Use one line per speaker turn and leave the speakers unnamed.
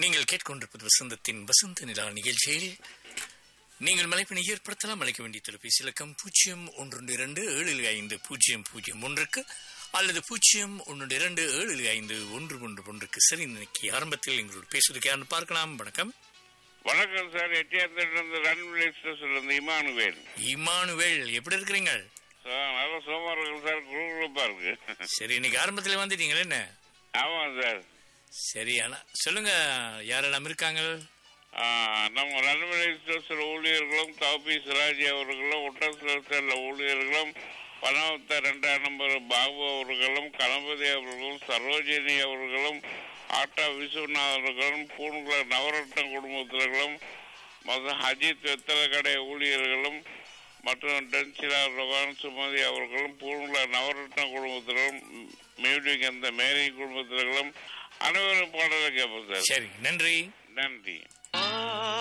நீங்கள் கேட்கொண்டிருப்பது வசந்தத்தின் வசந்த நிலா நிகழ்ச்சியில் நீங்கள் மலைப்பினை ஏற்படுத்தலாம் அழைக்க வேண்டிய தொலைபேசி இலக்கம் பூஜ்ஜியம் ஒன்று இரண்டு ஏழு ஐந்து பூஜ்ஜியம் பூஜ்ஜியம் ஒன்றுக்கு அல்லது பூஜ்ஜியம் ஒன்று இரண்டு ஏழு ஐந்து ஒன்று ஒன்று ஒன்றுக்கு சரி இன்னைக்கு ஆரம்பத்தில் எங்களோட பேசுவதுக்கு யாருன்னு பார்க்கலாம் வணக்கம்
வணக்கம் சார் எட்டியாத்திலிருந்து ரன்விலை ஸ்டேஷன்லேருந்து இமானுவேல்
இமானுவேல் எப்படி இருக்கிறீங்க
சார் நல்ல சோமா இருக்கு சார் குரூப்பா இருக்கு
சரி இன்னைக்கு ஆரம்பத்தில் வந்துட்டீங்களே என்ன
ஆமாம் சார்
சரி ஆனா சொல்லுங்க யாரெல்லாம் இருக்காங்க
ஆ, நம்ம ரன்விலை ஸ்டேஷன் ஊழியர்களும் தாபி சிராஜி அவர்களும் ஒட்டல் ஊழியர்களும் பணவத்த ரெண்டாம் நம்பர் பாபு அவர்களும் கணபதி அவர்களும் சரோஜினி அவர்களும் ஆட்டா விஸ்வநாத் அவர்களும் பூன்குள நவரத்ன குடும்பத்தினர்களும் மற்றும் அஜித் வெத்தலை கடை ஊழியர்களும் மற்றும் டென்சிலா ரொகான் சுமதி அவர்களும் பூன்குள நவரத்ன குடும்பத்தினரும் மியூடிக் அந்த மேரி குடும்பத்தினர்களும் அனைவரும் பாடலை கேட்போம் சார்
சரி நன்றி
நன்றி